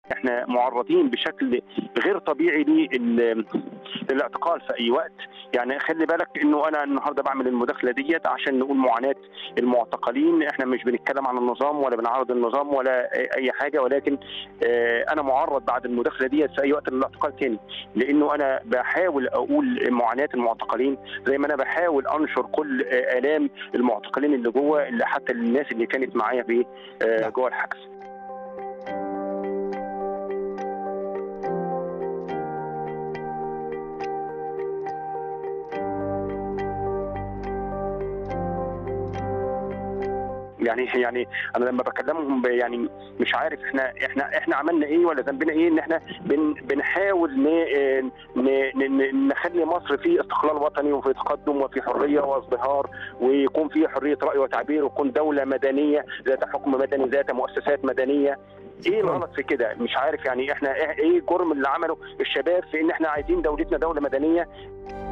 احنا معرضين بشكل غير طبيعي لل- للاعتقال في اي وقت يعني خلي بالك انه انا النهارده بعمل المداخله ديت عشان نقول معاناه المعتقلين احنا مش بنتكلم عن النظام ولا بنعارض النظام ولا اي حاجه ولكن آه، انا معرض بعد المداخله ديت في اي وقت للاعتقال تاني لانه انا بحاول اقول معاناه المعتقلين زي ما انا بحاول انشر كل آه، الام المعتقلين اللي جوه اللي حتى الناس اللي كانت معايا في آه، نعم. جوه الحبس يعني يعني انا لما بكلمهم ب- يعني مش عارف احنا احنا احنا عملنا ايه ولا ذنبنا ايه ان احنا بن بنحاول ن ن ن نخلي مصر في استقلال وطني وفي تقدم وفي حريه وازدهار ويكون في حريه راي وتعبير ويكون دوله مدنيه ذات حكم مدني ذات مؤسسات مدنيه ايه الغلط في كده مش عارف يعني احنا ايه إيه الجرم اللي عمله الشباب في ان احنا عايزين دولتنا دوله مدنيه